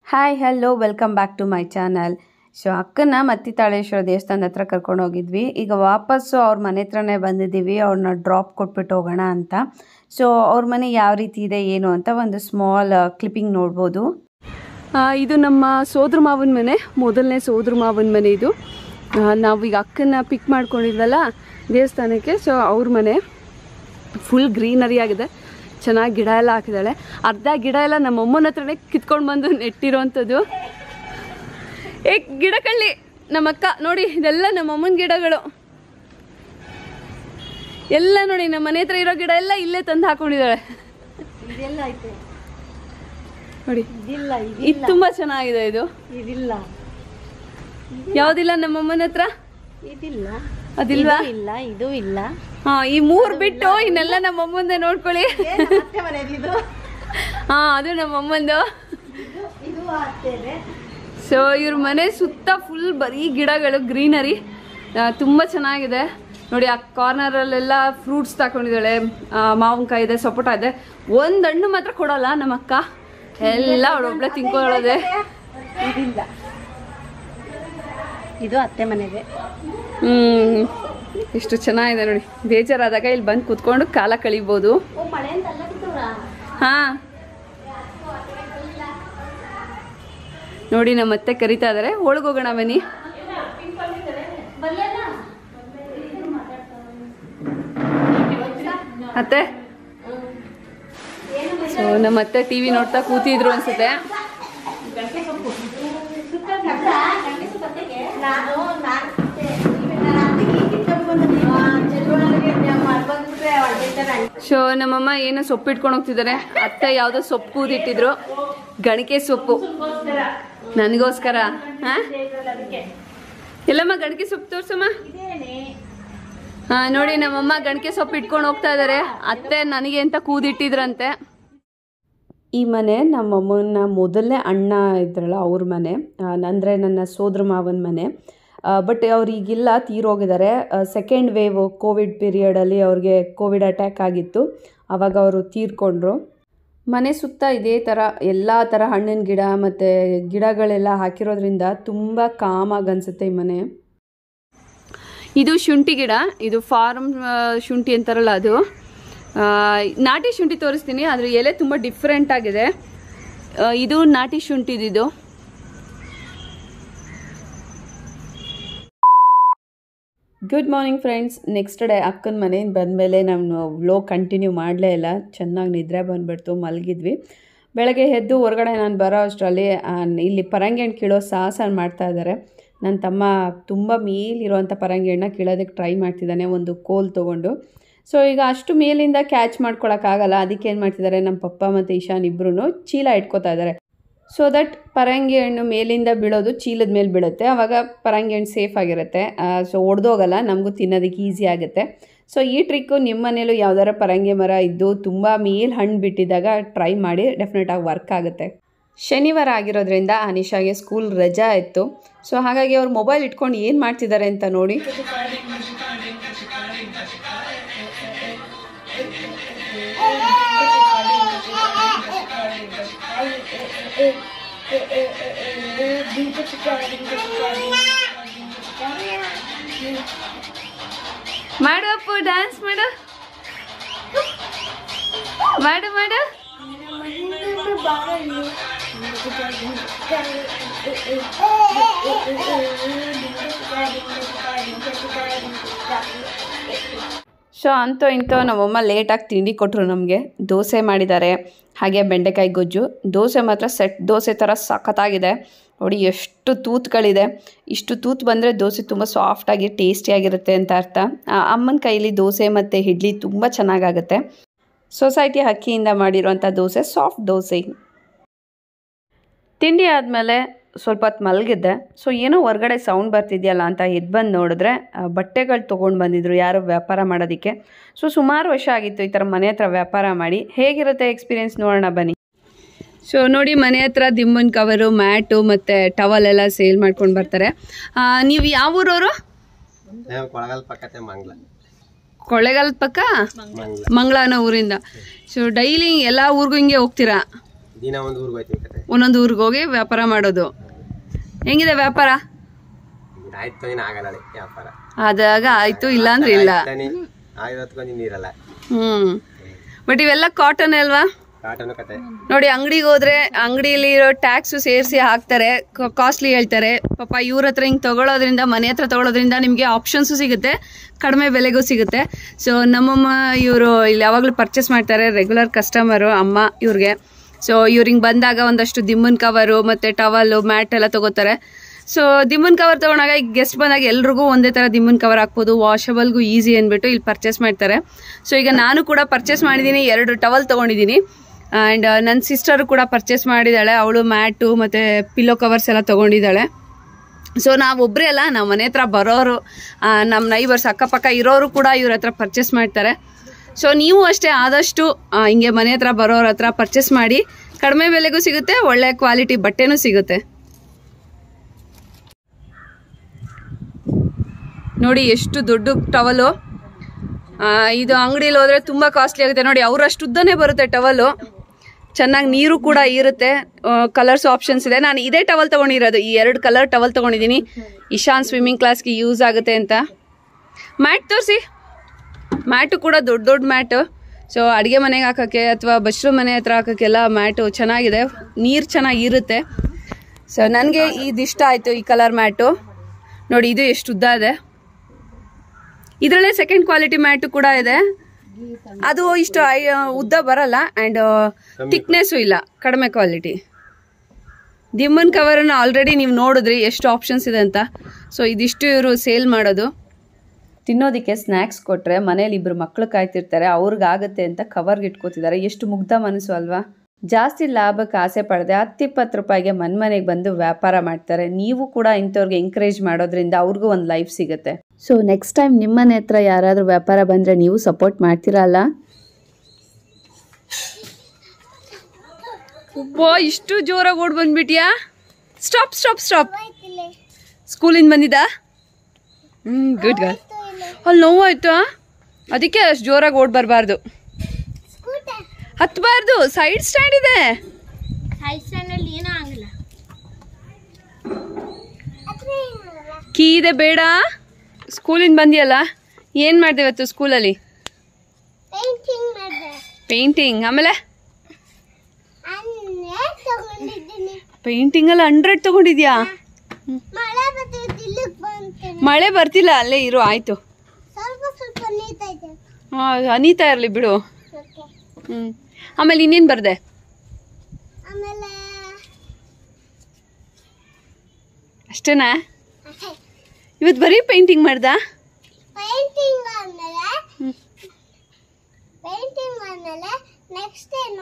Hi hello welcome back to my channel so ಅಕ್ಕನ ಮತ್ತಿ ತಾಳೇಶ್ವರ ದೇವಸ್ಥಾನದ ಹತ್ರ ಕರ್ಕೊಂಡು ಹೋಗಿದ್ವಿ ಈಗ ವಾಪಸ್ಸು ಅವ್ರ ಮನೆ ಹತ್ರನೇ ಬಂದಿದ್ದೀವಿ ಅವ್ರನ್ನ ಡ್ರಾಪ್ ಕೊಟ್ಬಿಟ್ಟು ಹೋಗೋಣ ಅಂತ ಸೊ ಅವ್ರ ಮನೆ ಯಾವ ರೀತಿ ಇದೆ ಏನು ಅಂತ ಒಂದು ಸ್ಮಾಲ್ ಕ್ಲಿಪ್ಪಿಂಗ್ ನೋಡ್ಬೋದು ಇದು ನಮ್ಮ ಸೋದ್ರ ಮಾವನ ಮನೆ ಮೊದಲನೇ ಸೋದ್ರ ಮಾವನ ಮನೆ ಇದು ಆ, ನಾವೀಗ ಅಕ್ಕನ ಪಿಕ್ ಮಾಡ್ಕೊಂಡಿದ್ವಲ್ಲ ದೇವಸ್ಥಾನಕ್ಕೆ ಸೊ ಅವ್ರ ಮನೆ ಫುಲ್ ಗ್ರೀನರಿ ಆಗಿದೆ ಚೆನ್ನಾಗಿ ಗಿಡ ಎಲ್ಲ ಹಾಕಿದ್ದಾಳೆ ಅರ್ಧ ಗಿಡ ಎಲ್ಲ ನಮ್ಮ ಅಮ್ಮನ ಹತ್ರನೇ ಕಿತ್ಕೊಂಡು ಬಂದು ನೆಟ್ಟಿರೋವಂಥದ್ದು ಏ ಗಿಡ ಕಳ್ಳಿ ನಮ್ಮ ಅಕ್ಕ ನೋಡಿ ಇದೆಲ್ಲ ನಮ್ಮ ಅಮ್ಮನ ಗಿಡಗಳು ಎಲ್ಲ ನೋಡಿ ನಮ್ಮ ಮನೆ ಹತ್ರ ಇರೋ ಗಿಡ ಎಲ್ಲ ಇಲ್ಲೇ ತಂದು ಹಾಕೊಂಡಿದ್ದಾಳೆ ಇದೆಲ್ಲ ಐತೆ ನೋಡಿ ಇದಿಲ್ಲ ಇದು ತುಂಬ ಚೆನ್ನಾಗಿದೆ ಇದು ಇದಿಲ್ಲ ಯಾವುದಿಲ್ಲ ನಮ್ಮ ಅಮ್ಮನ ಹತ್ರ ಇದಿಲ್ಲ ಅದಿಲ್ವಾ ಇದು ಇಲ್ಲ ಇದು ಇಲ್ಲ ಹಾ ಈ ಮೂರ್ ಬಿಟ್ಟು ಇನ್ನೆಲ್ಲ ನಮ್ಮ ಅಮ್ಮಂದೆ ನೋಡ್ಕೊಳ್ಳಿ ಅತ್ತೆ ಮನೆದು ಇದು ಹಾ ಅದು ನಮ್ಮ ಅಮ್ಮಂದು ಇದು ಅತ್ತೇನೆ ಸೊ ಇವ್ರ ಮನೆ ಸುತ್ತ ಫುಲ್ ಬರೀ ಗಿಡಗಳು ಗ್ರೀನರಿ ತುಂಬ ಚೆನ್ನಾಗಿದೆ ನೋಡಿ ಆ ಕಾರ್ನರಲ್ಲೆಲ್ಲ ಫ್ರೂಟ್ಸ್ ತಗೊಂಡಿದ್ದಾಳೆ ಮಾವಿನಕಾಯಿ ಇದೆ ಸಪೋಟ ಇದೆ ಒಂದು ಹಣ್ಣು ಮಾತ್ರ ಕೊಡಲ್ಲ ನಮ್ಮ ಅಕ್ಕ ಎಲ್ಲ ಅವಳೊಬ್ಳೆ ತಿನ್ಕೊಳ್ಳೋದೆ ಇದಿಲ್ಲ ಇದು ಅತ್ತೆ ಮನೆಗೆ ಹ್ಮ್ ಎಷ್ಟು ಚೆನ್ನಾಗಿದೆ ನೋಡಿ ಬೇಜಾರಾದಾಗ ಇಲ್ಲಿ ಬಂದು ಕುತ್ಕೊಂಡು ಕಾಲ ಕಳಿಬೋದು ಓ ಮಳೆ ಅಂತ ಅಲ್ಲ ಬಿಟ್ಟವ್ರ ಹಾ ನೋಡಿ ನಮ್ಮ ಅತ್ತೆ ಕರಿತಾ ಇದಾರೆ ಒಳಗೋಗೋಣ ಬನ್ನಿ ಅತ್ತೆ ಸೊ ನಮ್ಮ ಅತ್ತೆ ಟಿವಿ ನೋಡ್ತಾ ಕೂತಿದ್ರು ಅನ್ಸುತ್ತೆ ನಾನು ನಾನು ಬಂದ್ಬಿಟ್ರೆ ಹೊಡೆದಿದ್ದಾರೆ ಸೊ ನಮ್ಮಮ್ಮ ಏನೋ ಸೊಪ್ಪು ಇಟ್ಕೊಂಡು ಹೋಗ್ತಿದ್ದಾರೆ ಅತ್ತೆ ಯಾವುದೋ ಸೊಪ್ಪು ಕೂದಿಟ್ಟಿದ್ರು ಗಣಿಕೆ ಸೊಪ್ಪು ನನಗೋಸ್ಕರ ಹಾ ಎಲ್ಲಮ್ಮ ಗಣಿಕೆ ಸೊಪ್ಪು ತೋರ್ಸಮ್ಮ ಹಾ ನೋಡಿ ನಮ್ಮಮ್ಮ ಗಣಿಕೆ ಸೊಪ್ಪು ಇಟ್ಕೊಂಡು ಹೋಗ್ತಾ ಇದಾರೆ ಅತ್ತೆ ನನಗೆ ಅಂತ ಕೂದಿಟ್ಟಿದ್ರಂತೆ ಈ ಮನೆ ನಮ್ಮ ಅಮ್ಮನ ಮೊದಲನೇ ಅಣ್ಣ ಇದ್ರಲ್ಲ ಅವ್ರ ಮನೆ ಆ, ಅಂದರೆ ನನ್ನ ಸೋದ್ರ ಮಾವನ ಮನೆ ಬಟ್ ಅವ್ರು ಈಗಿಲ್ಲ ತೀರೋಗಿದ್ದಾರೆ ಸೆಕೆಂಡ್ ವೇವ್ ಕೋವಿಡ್ ಪೀರಿಯಡಲ್ಲಿ ಅವ್ರಿಗೆ ಕೋವಿಡ್ ಅಟ್ಯಾಕ್ ಆಗಿತ್ತು ಆವಾಗ ಅವರು ತೀರ್ಕೊಂಡ್ರು ಮನೆ ಸುತ್ತ ಇದೇ ಥರ ಎಲ್ಲ ಥರ ಹಣ್ಣಿನ ಗಿಡ ಮತ್ತು ಗಿಡಗಳೆಲ್ಲ ಹಾಕಿರೋದ್ರಿಂದ ತುಂಬ ಕಾಮಾಗಿ ಅನಿಸುತ್ತೆ ಈ ಮನೆ ಇದು ಶುಂಠಿ ಗಿಡ ಇದು ಫಾರ್ಮ್ ಶುಂಠಿ ಅಂತಾರಲ್ಲ ಅದು ಆ, ನಾಟಿ ಶುಂಠಿ ತೋರಿಸ್ತೀನಿ ಅದ್ರ ಎಲೆ ತುಂಬ ಡಿಫ್ರೆಂಟ್ ಆಗಿದೆ ಆ, ಇದು ನಾಟಿ ಶುಂಠಿದಿದು good morning friends next day ಅಕ್ಕನ ಮನೆಯಿಂದ ಬಂದಮೇಲೆ ನಾನು ವ್ಲೋಗ್ ಕಂಟಿನ್ಯೂ ಮಾಡಲೇ ಇಲ್ಲ ಚೆನ್ನಾಗಿ ನಿದ್ರೆ ಬಂದುಬಿಡ್ತು ಮಲಗಿದ್ವಿ ಬೆಳಗ್ಗೆ ಎದ್ದು ಹೊರಗಡೆ ನಾನು ಬರೋ ಅಷ್ಟರಲ್ಲಿ ಆ, ಇಲ್ಲಿ ಪರಂಗಿ ಹಣ್ಣು ಕೀಳೋ ಸಾಹಸ ಮಾಡ್ತಾ ಇದ್ದಾರೆ ನನ್ನ ತಮ್ಮ ತುಂಬ ಮೇಲಿರುವಂಥ ಪರಂಗಿ ಹಣ್ಣನ್ನ ಕೀಳೋದಕ್ಕೆ ಟ್ರೈ ಮಾಡ್ತಿದ್ದಾನೆ ಒಂದು ಕೋಲ್ ತೊಗೊಂಡು ಸೊ ಈಗ ಅಷ್ಟು ಮೇಲಿಂದ ಕ್ಯಾಚ್ ಮಾಡ್ಕೊಳಕ್ಕಾಗಲ್ಲ ಅದಕ್ಕೆ ಏನು ಮಾಡ್ತಿದ್ದಾರೆ ನಮ್ಮ ಪಪ್ಪ ಮತ್ತು ಈಶಾನ್ ಇಬ್ಬರೂ ಚೀಲ ಇಟ್ಕೋತಾ ಇದ್ದಾರೆ ಸೊ ದಟ್ ಪರಂಗಿ ಹಣ್ಣು ಮೇಲಿಂದ ಬೀಳೋದು ಚೀಲದ ಮೇಲೆ ಬೀಳುತ್ತೆ ಆವಾಗ ಪರಂಗಿ ಹಣ್ಣು ಸೇಫ್ ಆಗಿರುತ್ತೆ ಸೊ ಒಡೆದೋಗಲ್ಲ ನಮಗೂ ತಿನ್ನೋದಕ್ಕೆ ಈಸಿ ಆಗುತ್ತೆ ಸೊ ಈ ಟ್ರಿಕ್ಕು ನಿಮ್ಮ ಮನೇಲೂ ಯಾವ್ದಾರ ಪರಂಗಿ ಮರ ಇದ್ದು ತುಂಬ ಮೇಲ್ ಹಣ್ಣು ಬಿಟ್ಟಿದ್ದಾಗ ಟ್ರೈ ಮಾಡಿ ಡೆಫಿನೆಟಾಗಿ ವರ್ಕ್ ಆಗುತ್ತೆ ಶನಿವಾರ ಆಗಿರೋದ್ರಿಂದ ಅನಿಶಾಗೆ ಸ್ಕೂಲ್ ರಜಾ ಇತ್ತು ಸೊ ಹಾಗಾಗಿ ಅವ್ರು ಮೊಬೈಲ್ ಇಟ್ಕೊಂಡು ಏನು ಮಾಡ್ತಿದ್ದಾರೆ ಅಂತ ನೋಡಿ ಮಾಡು ಅಪ್ಪು ಡ್ಯಾನ್ಸ್ ಮಾಡು ಮಾಡು ಮಾಡು ಸೊ ಅಂತೂ ಇಂತೂ ನಮ್ಮಮ್ಮ ಲೇಟಾಗಿ ತಿಂಡಿ ಕೊಟ್ಟರು ನಮಗೆ ದೋಸೆ ಮಾಡಿದ್ದಾರೆ ಹಾಗೆ ಬೆಂಡೆಕಾಯಿ ಗೊಜ್ಜು ದೋಸೆ ಮಾತ್ರ ಸೆಟ್ ದೋಸೆ ಥರ ಸಖತ್ತಾಗಿದೆ ನೋಡಿ ಎಷ್ಟು ತೂತ್ಗಳಿದೆ ಇಷ್ಟು ತೂತ್ ಬಂದರೆ ದೋಸೆ ತುಂಬ ಸಾಫ್ಟಾಗಿ ಟೇಸ್ಟಿಯಾಗಿರುತ್ತೆ ಅಂತ ಅರ್ಥ ಆ ಅಮ್ಮನ ಕೈಲಿ ದೋಸೆ ಮತ್ತು ಇಡ್ಲಿ ತುಂಬ ಚೆನ್ನಾಗಾಗುತ್ತೆ ಸೊಸೈಟಿ ಅಕ್ಕಿಯಿಂದ ಮಾಡಿರುವಂಥ ದೋಸೆ ಸಾಫ್ಟ್ ದೋಸೆ ತಿಂಡಿ ಆದಮೇಲೆ ಸ್ವಲ್ಪ ಹೊತ್ತು ಮಲಗಿದ್ದೆ ಸೊ ಏನೋ ಹೊರಗಡೆ ಸೌಂಡ್ ಬರ್ತಿದೆಯಲ್ಲ ಅಂತ ಎದ್ದು ಬಂದು ನೋಡಿದ್ರೆ ಆ, ಬಟ್ಟೆಗಳು ತೊಗೊಂಡು ಬಂದಿದ್ರು ಯಾರೋ ವ್ಯಾಪಾರ ಮಾಡೋದಕ್ಕೆ ಸೊ ಸುಮಾರು ವರ್ಷ ಆಗಿತ್ತು ಈ ಥರ ಮನೆ ಹತ್ರ ವ್ಯಾಪಾರ ಮಾಡಿ ಹೇಗಿರುತ್ತೆ ಎಕ್ಸ್ಪೀರಿಯೆನ್ಸ್ ನೋಡೋಣ ಬನ್ನಿ ಸೊ ನೋಡಿ ಮನೆ ಹತ್ರ ದಿಂಬನ್ ಕವರು ಮ್ಯಾಟು ಮತ್ತು ಟವಲ್ ಎಲ್ಲ ಸೇಲ್ ಮಾಡ್ಕೊಂಡು ಬರ್ತಾರೆ ಆ, ನೀವು ಯಾವ ಊರವರು మేము కొడగల పక్కతే మంగళ ಕೊಳ್ಳೆಗಾಲದ ಪಕ್ಕ ಮಂಗ್ಲ ಮಂಗಳ ಅನ್ನೋ ಊರಿಂದ ಸೊ ಡೈಲಿ ಎಲ್ಲ ಊರಿಗೂ ಹಿಂಗೆ ಹೋಗ್ತೀರಾ ದಿನ ಒಂದು ಊರಿಗೆ ಹೋಯ್ತೀನಿ ಕತೆ ಒಂದೊಂದು ಊರಿಗೆ ಹೋಗಿ ವ್ಯಾಪಾರ ಮಾಡೋದು ಹೆಂಗಿದೆ ವ್ಯಾಪಾರ ಆಯ್ತು ನೀನು ಆಗಲ್ಲ ಅಲ್ಲಿ ವ್ಯಾಪಾರ ಆದಾಗ ಆಯ್ತು ಇಲ್ಲ ಅಂದ್ರೆ ಇಲ್ಲ ತಾನೆ ಆಗಿರೋತ್ಕೊಂಡು ನೀರಲ್ಲ ಹ್ಮ್ ಬಟ್ ಇವೆಲ್ಲ ಕಾಟನ್ ಅಲ್ವಾ ಕಾಟನು ಕತೆ ನೋಡಿ ಅಂಗಡಿಗೆ ಹೋದ್ರೆ ಅಂಗಡಿಯಲ್ಲಿ ಇರೋ ಟ್ಯಾಕ್ಸ್ ಸೇರಿಸಿ ಹಾಕ್ತಾರೆ ಕಾಸ್ಟ್ಲಿ ಹೇಳ್ತಾರೆ ಪಾಪ ಇವ್ರ ಹತ್ರ ಹಿಂಗೆ ತಗೊಳ್ಳೋದ್ರಿಂದ ಮನೆ ಹತ್ರ ತಗೊಳ್ಳೋದ್ರಿಂದ ನಿಮಗೆ ಆಪ್ಷನ್ಸು ಸಿಗುತ್ತೆ ಕಡಿಮೆ ಬೆಲೆಗೂ ಸಿಗುತ್ತೆ ಸೊ ನಮ್ಮಮ್ಮ ಇವರು ಇಲ್ಲಿ ಯಾವಾಗಲೂ ಪರ್ಚೇಸ್ ಮಾಡ್ತಾರೆ ರೆಗ್ಯುಲರ್ ಕಸ್ಟಮರು ಅಮ್ಮ ಇವ್ರಿಗೆ ಸೊ ಇವ್ರಿಗೆ ಬಂದಾಗ ಒಂದಷ್ಟು ದಿಮ್ಮನ್ ಕವರು ಮತ್ತು ಟವಲ್ಲು ಮ್ಯಾಟ್ ಎಲ್ಲ ತಗೋತಾರೆ ಸೊ ದಿಮ್ಮನ್ ಕವರ್ ತೊಗೊಂಡಾಗ ಈಗ ಗೆಸ್ಟ್ ಬಂದಾಗ ಎಲ್ರಿಗೂ ಒಂದೇ ಥರ ದಿಮ್ಮನ್ ಕವರ್ ಹಾಕ್ಬೋದು ವಾಷಬಲ್ಗೂ ಈಸಿ ಅಂದ್ಬಿಟ್ಟು ಇಲ್ಲಿ ಪರ್ಚೇಸ್ ಮಾಡ್ತಾರೆ ಸೊ ಈಗ ನಾನು ಕೂಡ ಪರ್ಚೇಸ್ ಮಾಡಿದ್ದೀನಿ ಎರಡು ಟವಲ್ ತೊಗೊಂಡಿದ್ದೀನಿ ಆ್ಯಂಡ್ ನನ್ನ ಸಿಸ್ಟರು ಕೂಡ ಪರ್ಚೇಸ್ ಮಾಡಿದ್ದಾಳೆ ಅವಳು ಮ್ಯಾಟು ಮತ್ತು ಪಿಲ್ಲೋ ಕವರ್ಸ್ ಎಲ್ಲ ತೊಗೊಂಡಿದ್ದಾಳೆ ಸೊ ನಾವೊಬ್ಬರೇ ಅಲ್ಲ ನಮ್ಮ ಮನೆ ಹತ್ರ ಬರೋರು ಆ, ನಮ್ಮ ನೈಬರ್ಸ್ ಅಕ್ಕಪಕ್ಕ ಇರೋರು ಕೂಡ ಇವ್ರ ಹತ್ರ ಪರ್ಚೇಸ್ ಮಾಡ್ತಾರೆ ಸೊ ನೀವು ಅಷ್ಟೇ ಆದಷ್ಟು ಆ, ಹಿಂಗೆ ಮನೆ ಹತ್ರ ಬರೋರ ಹತ್ರ ಪರ್ಚೇಸ್ ಮಾಡಿ ಕಡಿಮೆ ಬೆಲೆಗೂ ಸಿಗುತ್ತೆ ಒಳ್ಳೆ ಕ್ವಾಲಿಟಿ ಬಟ್ಟೆನೂ ಸಿಗುತ್ತೆ ನೋಡಿ ಎಷ್ಟು ದೊಡ್ಡ ಟವಲು ಇದು ಅಂಗಡಿಲಿ ಹೋದ್ರೆ ತುಂಬ ಕಾಸ್ಟ್ಲಿ ಆಗುತ್ತೆ ನೋಡಿ ಅವರಷ್ಟು ಉದ್ದನೇ ಬರುತ್ತೆ ಟವಲು ಚೆನ್ನಾಗಿ ನೀರು ಕೂಡ ಇರುತ್ತೆ ಕಲರ್ಸ್ ಆಪ್ಷನ್ಸ್ ಇದೆ ನಾನು ಇದೇ ಟವಲ್ ತೊಗೊಂಡಿರೋದು ಈ ಎರಡು ಕಲರ್ ಟವಲ್ ತೊಗೊಂಡಿದ್ದೀನಿ ಇಶಾನ್ ಸ್ವಿಮ್ಮಿಂಗ್ ಕ್ಲಾಸ್ಗೆ ಯೂಸ್ ಆಗುತ್ತೆ ಅಂತ ಮ್ಯಾಟ್ ತೋರಿಸಿ ಮ್ಯಾಟು ಕೂಡ ದೊಡ್ಡ ದೊಡ್ಡ ಮ್ಯಾಟು ಸೊ ಅಡುಗೆ ಮನೆಗೆ ಹಾಕೋಕ್ಕೆ ಅಥವಾ ಬಸ್ರು ಮನೆ ಹತ್ರ ಹಾಕೋಕ್ಕೆಲ್ಲ ಮ್ಯಾಟು ಚೆನ್ನಾಗಿದೆ ನೀರು ಚೆನ್ನಾಗಿ ಇರುತ್ತೆ ಸೊ ನನಗೆ ಇದಿಷ್ಟ ಆಯಿತು ಈ ಕಲರ್ ಮ್ಯಾಟು ನೋಡಿ ಇದು ಎಷ್ಟು ಉದ್ದ ಇದೆ ಇದರಲ್ಲೇ ಸೆಕೆಂಡ್ ಕ್ವಾಲಿಟಿ ಮ್ಯಾಟು ಕೂಡ ಇದೆ ಅದು ಇಷ್ಟು ಐ- ಉದ್ದ ಬರಲ್ಲ ಆ್ಯಂಡ್ ಥಿಕ್ನೆಸ್ಸು ಇಲ್ಲ ಕಡಿಮೆ ಕ್ವಾಲಿಟಿ ದಿಮ್ಮನ್ ಕವರನ್ನು ಆಲ್ರೆಡಿ ನೀವು ನೋಡಿದ್ರಿ ಎಷ್ಟು ಆಪ್ಷನ್ಸ್ ಇದೆ ಅಂತ ಸೊ ಇದಿಷ್ಟು ಇವರು ಸೇಲ್ ಮಾಡೋದು ತಿನ್ನೋದಕ್ಕೆ ಸ್ನ್ಯಾಕ್ಸ್ ಕೊಟ್ಟರೆ ಮನೇಲಿ ಇಬ್ಬರು ಮಕ್ಕಳು ಕಾಯ್ತಿರ್ತಾರೆ ಅವ್ರಿಗಾಗತ್ತೆ ಅಂತ ಕವರ್ಗೆ ಇಟ್ಕೋತಿದ್ದಾರೆ ಎಷ್ಟು ಮುಗ್ಧ ಮನಸ್ಸು ಅಲ್ವಾ ಜಾಸ್ತಿ ಲಾಭಕ್ಕೆ ಆಸೆ ಪಡದೆ ಹತ್ತಿಪ್ಪತ್ತು ರೂಪಾಯಿಗೆ ಮನೆ ಮನೆಗೆ ಬಂದು ವ್ಯಾಪಾರ ಮಾಡ್ತಾರೆ ನೀವು ಕೂಡ ಇಂಥವ್ರಿಗೆ ಎಂಕರೇಜ್ ಮಾಡೋದ್ರಿಂದ ಅವ್ರಿಗೂ ಒಂದು ಲೈಫ್ ಸಿಗುತ್ತೆ ಸೊ ನೆಕ್ಸ್ಟ್ ಟೈಮ್ ನಿಮ್ಮನೆ ಹತ್ರ ಯಾರಾದರೂ ವ್ಯಾಪಾರ ಬಂದರೆ ನೀವು ಸಪೋರ್ಟ್ ಮಾಡ್ತೀರಾ ಅಲ್ಲ ಒಬ್ಬ ಇಷ್ಟು ಜೋರಾಗಿ ಓಡ್ ಬಂದ್ಬಿಟ್ಯಾ ಸ್ಟಾಪ್ ಸ್ಟಾಪ್ ಸ್ಟಾಪ್ ಸ್ಕೂಲಿಂದ ಬಂದಿದ್ದ ಹ್ಞೂ ಗುಡ್ ಗರ್ ಅಲ್ಲಿ ನೋವಾಯ್ತಾ ಅದಕ್ಕೆ ಅಷ್ಟು ಜೋರಾಗಿ ಓಡ್ ಬರಬಾರ್ದು ಹತ್ಬಾರ್ದು ಸೈಡ್ ಸ್ಟ್ಯಾಂಡ್ ಇದೆ ಹೈ ಸ್ಟ್ಯಾಂಡಲ್ಲಿ ಏನೂ ಆಗಲ್ಲ ಕೀ ಇದೆ ಬೇಡ ಸ್ಕೂಲಿಂದ ಬಂದಿಯಲ್ಲ ಏನು ಮಾಡಿದೆ ಇವತ್ತು ಸ್ಕೂಲಲ್ಲಿ ಪೇಂಟಿಂಗ್ ಮಾಡಿದೆ ಪೇಂಟಿಂಗ್ ಆಮೇಲೆ ಅನ್ನೇ ತಗೊಂಡಿದ್ದೀನಿ ಪೇಂಟಿಂಗಲ್ಲಿ ಹಂಡ್ರೆಡ್ ತೊಗೊಂಡಿದ್ಯಾ ಮಳೆ ಬರ್ತಿದ್ದು ಇಲ್ಲಿಗೆ ಬಂತೇನೆ ಮಳೆ ಬರ್ತಿಲ್ಲ ಅಲ್ಲೇ ಇರು ಆಯಿತು ಸ್ವಲ್ಪ ಸ್ವಲ್ಪ ನೀತಾ ಇದೆ ಹಾಂ ಅನೀತಾ ಇರಲಿ ಬಿಡು ಓಕೆ ಹ್ಞೂ ಆಮೇಲೆ ಇನ್ನೇನು ಬರ್ದೆ ಆಮೇಲೆ ಅಷ್ಟೇನಾ ಇವತ್ತು ಬರೀ ಪೇಂಟಿಂಗ್ ಮಾಡ್ದಾ ಪೇಂಟಿಂಗ್ ಆದ್ಮೇಲೆ ಪೇಂಟಿಂಗ್ ಆದ್ಮೇಲೆ ನೆಕ್ಸ್ಟ್ ಏನು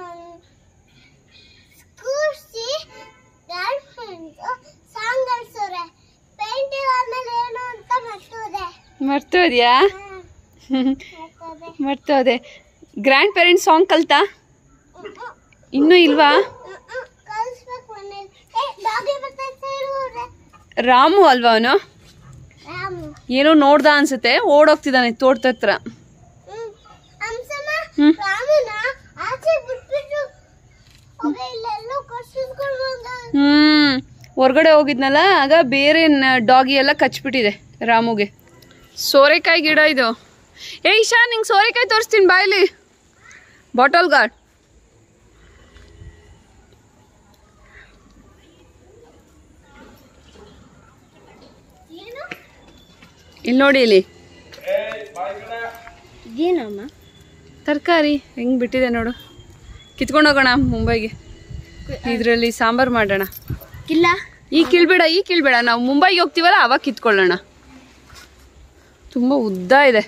ಕೂರ್ಸಿ ಗರ್ಲ್ ಫ್ರೆಂಡ್ಸು ಸಾಂಗ್ ಅಲ್ಸೋರೆ ಪೇಂಟಿಂಗ್ ಆದ್ಮೇಲೆ ಏನು ಅಂತ ಮರ್ತೋದೆ ಮರ್ತೋದ್ಯಾ ಮರ್ತೋದೆ ಮರ್ತೋದೆ ಗ್ರ್ಯಾಂಡ್ ಪೇರೆಂಟ್ಸ್ ಸಾಂಗ್ ಕಲ್ತಾ ಇನ್ನೂ ಇಲ್ವಾ ಕಲಿಸ್ಬೇಕು ಮನೇಲಿ ಏ ಡಾಗಿ ಬರ್ತೈತೆ ಹೇಳುವ್ರೆ ರಾಮು ಅಲ್ವಾ ಅವನು ರಾಮು ಏನೋ ನೋಡ್ದ ಅನ್ಸುತ್ತೆ ಓಡೋಗ್ತಿದ್ದಾನೆ ತೋಟದ ಹತ್ರ ಹ್ಮ್ ಹಂಸಮ್ಮ ಹ್ಮ್. ರಾಮನ ಆಚೆ ಬಿಟ್ಬಿಟ್ಟು ಹೋಗ ಇಲ್ಲೆಲ್ಲೋ ಕರ್ಸಿಸ್ಕೊಂಡು ಬಂದ ಹ್ಮ್ ಹೊರ್ಗಡೆ ಹೋಗಿದ್ನಲ್ಲ ಆಗ ಬೇರೆ ಡಾಗಿ ಎಲ್ಲ ಕಚ್ಬಿಟ್ಟಿದೆ ರಾಮುಗೆ ಸೋರೆಕಾಯಿ ಗಿಡ ಇದು ಏ ಇಶಾ ನಿಂಗೆ ಸೋರೆಕಾಯಿ ತೋರಿಸ್ತೀನಿ ಬಾಯಲ್ಲಿ ಬಾಟಲ್ ಗಾರ್ಡ್ ಏನು ಇಲ್ಲಿ ನೋಡಿ ಇಲ್ಲಿ ಏನಮ್ಮ ತರಕಾರಿ ಹೆಂಗ್ ಬಿಟ್ಟಿದೆ ನೋಡು ಕಿತ್ಕೊಂಡು ಹೋಗೋಣ ಮುಂಬೈಗೆ ಇದರಲ್ಲಿ ಸಾಂಬಾರು ಮಾಡೋಣ ಇಲ್ಲ ಈ ಕೀಳ್ಬೇಡ ಈ ಕೀಳ್ಬೇಡ ನಾವು ಮುಂಬೈಗೆ ಹೋಗ್ತೀವಲ್ಲ ಅವಾಗ ಕಿತ್ಕೊಳ್ಳೋಣ ತುಂಬ ಉದ್ದ ಇದೆ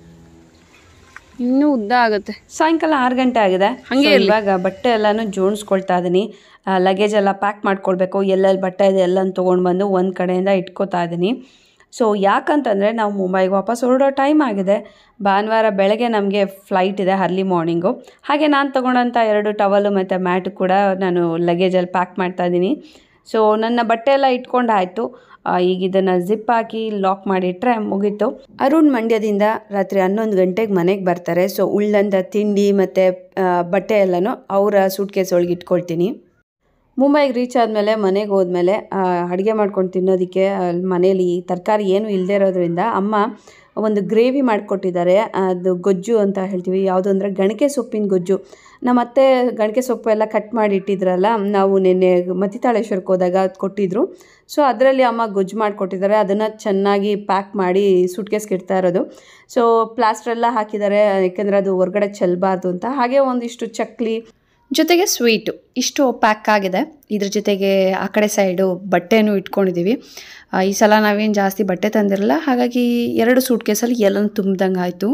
ಇನ್ನೂ ಉದ್ದ ಆಗುತ್ತೆ ಸಾಯಂಕಾಲ ಆರು ಗಂಟೆ ಆಗಿದೆ ಹಂಗೆ So, ಇರ್ಲಿ. ಇವಾಗ ಬಟ್ಟೆ ಎಲ್ಲಾನು ಜೋಡಿಸ್ಕೊಳ್ತಾ ಇದ್ದೀನಿ ಲಗೇಜ್ ಎಲ್ಲ ಪ್ಯಾಕ್ ಮಾಡ್ಕೊಳ್ಬೇಕು ಎಲ್ಲೆಲ್ಲಿ ಬಟ್ಟೆ ಇದೆ ಎಲ್ಲನೂ ತೊಗೊಂಡು ಬಂದು ಒಂದು ಕಡೆಯಿಂದ ಇಟ್ಕೋತಾ ಇದ್ದೀನಿ ಸೊ ಯಾಕಂತಂದರೆ ನಾವು ಮುಂಬೈಗೆ ವಾಪಸ್ ಹೊರಡೋ ಟೈಮ್ ಆಗಿದೆ ಭಾನುವಾರ ಬೆಳಗ್ಗೆ ನಮಗೆ ಫ್ಲೈಟ್ ಇದೆ ಅರ್ಲಿ ಮಾರ್ನಿಂಗು ಹಾಗೆ ನಾನು ತೊಗೊಂಡಂಥ ಎರಡು ಟವಲು ಮತ್ತು ಮ್ಯಾಟ್ ಕೂಡ ನಾನು ಲಗೇಜಲ್ಲಿ ಪ್ಯಾಕ್ ಮಾಡ್ತಾ ಇದ್ದೀನಿ ಸೊ ನನ್ನ ಬಟ್ಟೆ ಎಲ್ಲ ಇಟ್ಕೊಂಡಾಯಿತು ಈಗ ಇದನ್ನು ಜಿಪ್ ಹಾಕಿ ಲಾಕ್ ಮಾಡಿಟ್ರೆ ಮುಗೀತು ಅರುಣ್ ಮಂಡ್ಯದಿಂದ ರಾತ್ರಿ ಹನ್ನೊಂದು ಗಂಟೆಗೆ ಮನೆಗೆ ಬರ್ತಾರೆ ಸೊ ಉಳ್ಳಂಥ ತಿಂಡಿ ಮತ್ತು ಬಟ್ಟೆ ಎಲ್ಲನೂ ಅವರ ಸೂಟ್ ಕೇಸ್ ಒಳಗೆ ಇಟ್ಕೊಳ್ತೀನಿ ಮುಂಬೈಗೆ ರೀಚ್ ಆದಮೇಲೆ ಮನೆಗೆ ಹೋದ್ಮೇಲೆ ಅಡುಗೆ ಮಾಡ್ಕೊಂಡು ತಿನ್ನೋದಕ್ಕೆ ಅಲ್ಲಿ ಮನೇಲಿ ತರಕಾರಿ ಏನೂ ಇಲ್ಲದೆ ಇರೋದ್ರಿಂದ ಅಮ್ಮ ಒಂದು ಗ್ರೇವಿ ಮಾಡಿಕೊಟ್ಟಿದ್ದಾರೆ ಅದು ಗೊಜ್ಜು ಅಂತ ಹೇಳ್ತೀವಿ ಯಾವುದು ಅಂದರೆ ಗಣಕೆ ಸೊಪ್ಪಿನ ಗೊಜ್ಜು ನಮ್ಮ ಅತ್ತೆ ಗಣಕೆ ಸೊಪ್ಪು ಎಲ್ಲ ಕಟ್ ಮಾಡಿ ಇಟ್ಟಿದ್ರಲ್ಲ ನಾವು ನಿನ್ನೆ ಮತಿತಾಳೇಶ್ವರಕ್ಕೆ ಹೋದಾಗ ಅದು ಕೊಟ್ಟಿದ್ರು ಸೊ ಅದರಲ್ಲಿ ಅಮ್ಮ ಗೊಜ್ಜು ಮಾಡಿಕೊಟ್ಟಿದ್ದಾರೆ ಅದನ್ನು ಚೆನ್ನಾಗಿ ಪ್ಯಾಕ್ ಮಾಡಿ ಸುಟ್ಕೇಸ್ಗೆ ಇಡ್ತಾ ಇರೋದು ಸೊ ಪ್ಲಾಸ್ಟ್ರೆಲ್ಲ ಹಾಕಿದ್ದಾರೆ ಯಾಕೆಂದರೆ ಅದು ಹೊರಗಡೆ ಚೆಲ್ಲಬಾರ್ದು ಅಂತ ಹಾಗೆ ಒಂದಿಷ್ಟು ಚಕ್ಲಿ ಜೊತೆಗೆ ಸ್ವೀಟು ಇಷ್ಟು ಪ್ಯಾಕ್ ಆಗಿದೆ ಇದ್ರ ಜೊತೆಗೆ ಆ ಕಡೆ ಸೈಡು ಬಟ್ಟೆನೂ ಇಟ್ಕೊಂಡಿದ್ದೀವಿ ಆ, ಈ ಸಲ ನಾವೇನು ಜಾಸ್ತಿ ಬಟ್ಟೆ ತಂದಿರಲ್ಲ ಹಾಗಾಗಿ ಎರಡು ಸೂಟ್ ಕೇಸಲ್ಲಿ ಎಲ್ಲನೂ ತುಂಬ್ದಂಗೆ ಆಯಿತು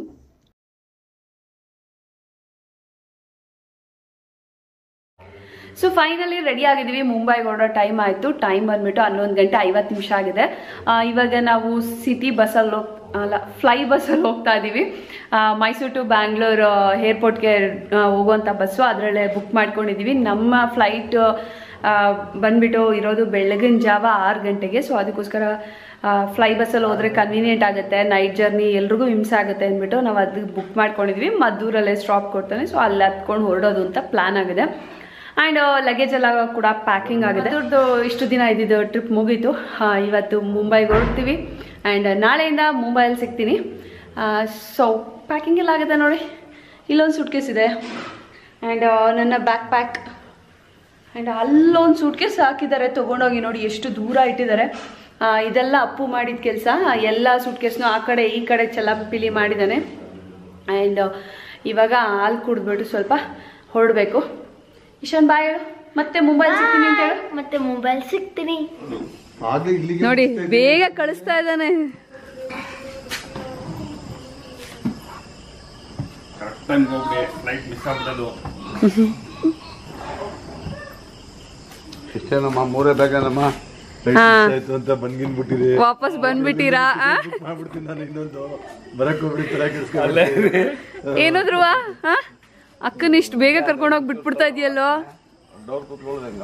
ಸೊ ಫೈನಲಿ ರೆಡಿ ಆಗಿದ್ದೀವಿ ಮುಂಬೈಗೆ ಹೊರಡೋ ಟೈಮ್ ಆಯಿತು ಟೈಮ್ ಬಂದ್ಬಿಟ್ಟು ಹನ್ನೊಂದು ಗಂಟೆ ಐವತ್ತು ನಿಮಿಷ ಆಗಿದೆ ಆ, ಇವಾಗ ನಾವು ಸಿಟಿ ಬಸ್ಸಲ್ಲಿ ಹೋಗ್ ಅಲ್ಲ ಫ್ಲೈ ಬಸ್ಸಲ್ಲಿ ಹೋಗ್ತಾ ಇದ್ದೀವಿ ಆ, ಮೈಸೂರು ಟು ಬ್ಯಾಂಗ್ಳೂರು ಏರ್ಪೋರ್ಟ್ಗೆ ಹೋಗುವಂಥ ಬಸ್ಸು ಅದರಲ್ಲೇ ಬುಕ್ ಮಾಡ್ಕೊಂಡಿದ್ದೀವಿ ನಮ್ಮ ಫ್ಲೈಟ್ ಬಂದ್ಬಿಟ್ಟು ಇರೋದು ಬೆಳಗಿನ ಜಾವ ಆರು ಗಂಟೆಗೆ ಸೊ ಅದಕ್ಕೋಸ್ಕರ ಫ್ಲೈ ಬಸ್ಸಲ್ಲಿ ಹೋದರೆ ಕನ್ವೀನಿಯೆಂಟ್ ಆಗುತ್ತೆ ನೈಟ್ ಜರ್ನಿ ಎಲ್ರಿಗೂ ಹಿಂಸೆ ಆಗುತ್ತೆ ಅಂದ್ಬಿಟ್ಟು ನಾವು ಅದಕ್ಕೆ ಬುಕ್ ಮಾಡ್ಕೊಂಡಿದ್ವಿ ಮದ್ದೂರಲ್ಲೇ ಸ್ಟಾಪ್ ಕೊಡ್ತಾನೆ ಸೊ ಅಲ್ಲಿ ಹತ್ಕೊಂಡು ಹೊರಡೋದು ಅಂತ ಪ್ಲ್ಯಾನ್ ಆಗಿದೆ ಆ್ಯಂಡ್ ಲಗೇಜ್ ಎಲ್ಲ ಕೂಡ ಪ್ಯಾಕಿಂಗ್ ಆಗಿದೆ ಅದ್ರದ್ದು ಇಷ್ಟು ದಿನ ಇದ್ದಿದ್ದು ಟ್ರಿಪ್ ಮುಗೀತು ಆ, ಇವತ್ತು ಮುಂಬೈಗೆ ಹೊರಡ್ತೀವಿ ಆ್ಯಂಡ್ ನಾಳೆಯಿಂದ ಮುಂಬೈಯಲ್ಲಿ ಸಿಗ್ತೀನಿ ಸೊ ಪ್ಯಾಕಿಂಗ್ ಎಲ್ಲ ಆಗಿದೆ ನೋಡಿ ಇಲ್ಲೊಂದು ಸೂಟ್ ಕೇಸ್ ಇದೆ ಆ್ಯಂಡ್ ನನ್ನ ಬ್ಯಾಕ್ ಪ್ಯಾಕ್ ಆ್ಯಂಡ್ ಅಲ್ಲೊಂದು ಸೂಟ್ ಕೇಸ್ ಹಾಕಿದ್ದಾರೆ ತೊಗೊಂಡೋಗಿ ನೋಡಿ ಎಷ್ಟು ದೂರ ಇಟ್ಟಿದ್ದಾರೆ ಆ, ಇದೆಲ್ಲ ಅಪ್ಪು ಮಾಡಿದ ಕೆಲಸ ಎಲ್ಲ ಸೂಟ್ ಕೇಸ್ನು ಆ ಕಡೆ ಈ ಕಡೆ ಚಲಾಪಿಲಿ ಮಾಡಿದ್ದಾನೆ ಆ್ಯಂಡ್ ಇವಾಗ ಹಾಲು ಕುಡಿದ್ಬಿಟ್ಟು ಸ್ವಲ್ಪ ಹೊರಡಬೇಕು ಇಶಾನ್ ಬಾಯ್ ಹೇಳು ಮತ್ತೆ ಮುಂಬೈ ಸಿಗ್ತೀನಿ ಅಂತ ಹೇಳು ಮತ್ತೆ ಮೊಬೈಲ್ ಸಿಗ್ತೀನಿ ಆಗ್ಲೇ ಇಲ್ಲಿಗೆ ನೋಡಿ ಬೇಗ ಕಳಿಸ್ತಾ ಇದ್ದಾನೆ ಕರೆಕ್ಟ್ ಟೈಮ್ ಹೋಗ್ಬಿಡಿ ಫ್ಲೈಟ್ ಮಿಸ್ ಆಗ್ಬಿಡೋದು ಎಷ್ಟೇನಮ್ಮ ಮೂರೇ ಬ್ಯಾಗನಮ್ಮ ಹಾ. ಆಯ್ತು ಅಂತ ಬಂದ್ಗಿನ್ ಬಿಟ್ಟಿದೆ ವಾಪಸ್ ಬಂದ್ಬಿಟ್ಟಿರಾ ಆ? ಮಾಡ್ಬಿಡ್ತೀನಿ ನಾನು ಇನ್ನೊಂದು ಬರಕ್ ಹೋಗ್ಬಿಡಿ ಏನು ಧ್ರುವ ಆ? ಅಕ್ಕನ ಇಷ್ಟು ಬೇಗ ಕರ್ಕೊಂಡೋಗಿ ಬಿಟ್ಬಿಡ್ತಾ ಇದೆಯಲ್ಲೋ ಡೋರ್ ಕೂತ್ಕೊಳ್ಳೋದಂಗ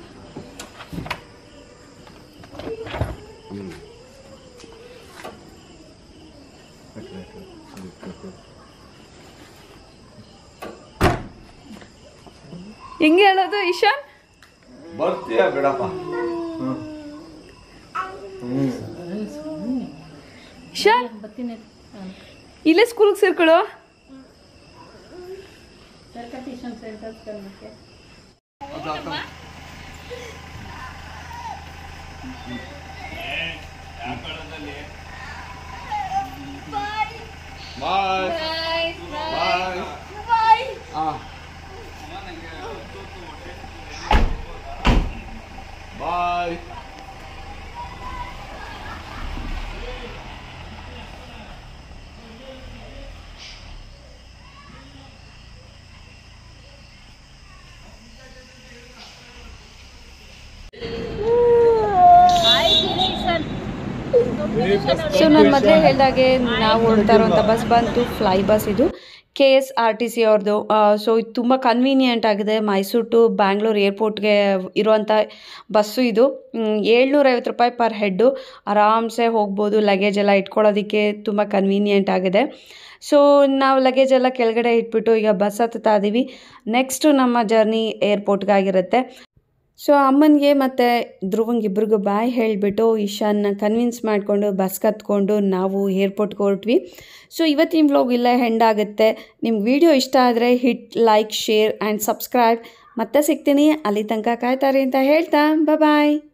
ಹೆಂಗೆ ಹೇಳೋದು ಇಶಾನ್ ಬರ್ತೀಯಾ ಬೇಡಪ್ಪ ಇಶಾನ್ ಇಲ್ಲೇ ಸ್ಕೂಲ್ಗೆ ಸೇರ್ಕೊಳ್ಳೋ ಬಾಯ್ ಬಾಯ್ ಬಾಯ್ ಸೊ ನಾನು ಮೊದಲೇ ಹೇಳಿದಾಗೆ ನಾವು ಹೊರಡ್ತಾ ಇರೋಂಥ ಬಸ್ ಬಂತು ಫ್ಲೈ ಬಸ್ ಇದು K S R T C ಅವ್ರದ್ದು ಸೊ ಇದು ತುಂಬ ಕನ್ವೀನಿಯೆಂಟ್ ಆಗಿದೆ ಮೈಸೂರು ಟು ಬ್ಯಾಂಗ್ಳೂರ್ ಏರ್ಪೋರ್ಟ್ಗೆ ಇರುವಂಥ ಬಸ್ಸು ಇದು ಏಳ್ನೂರೈವತ್ತು ರೂಪಾಯಿ ಪರ್ ಹೆಡ್ಡು ಆರಾಮ್ಸೆ ಹೋಗ್ಬೋದು ಲಗೇಜ್ ಎಲ್ಲ ಇಟ್ಕೊಳ್ಳೋದಕ್ಕೆ ತುಂಬ ಕನ್ವೀನಿಯೆಂಟ್ ಆಗಿದೆ ಸೊ ನಾವು ಲಗೇಜ್ ಎಲ್ಲ ಕೆಳಗಡೆ ಇಟ್ಬಿಟ್ಟು ಈಗ ಬಸ್ ಹತ್ತುತ್ತಾ ಇದ್ದೀವಿ ನೆಕ್ಸ್ಟು ನಮ್ಮ ಜರ್ನಿ ಏರ್ಪೋರ್ಟ್ಗಾಗಿರುತ್ತೆ ಸೊ ಅಮ್ಮನಿಗೆ ಮತ್ತು ಧ್ರುವಂಗೆ ಇಬ್ರಿಗೂ ಬಾಯ್ ಹೇಳಿಬಿಟ್ಟು ಇಶಾನ್ನ ಕನ್ವಿನ್ಸ್ ಮಾಡಿಕೊಂಡು ಬಸ್ ಕತ್ಕೊಂಡು ನಾವು ಏರ್ಪೋರ್ಟ್ಗೆ ಹೊರಟ್ವಿ ಸೊ ಇವತ್ತಿನ ವ್ಲಾಗ್ ಇಲ್ಲೇ ಹೆಂಡಾಗುತ್ತೆ ನಿಮ್ಗೆ ವಿಡಿಯೋ ಇಷ್ಟ ಆದರೆ hit like share and subscribe ಮತ್ತೆ ಸಿಗ್ತೀನಿ ಅಲ್ಲಿ ತನಕ ಕಾಯ್ತಾರೆ ಅಂತ ಹೇಳ್ತಾ ಬಾಯ್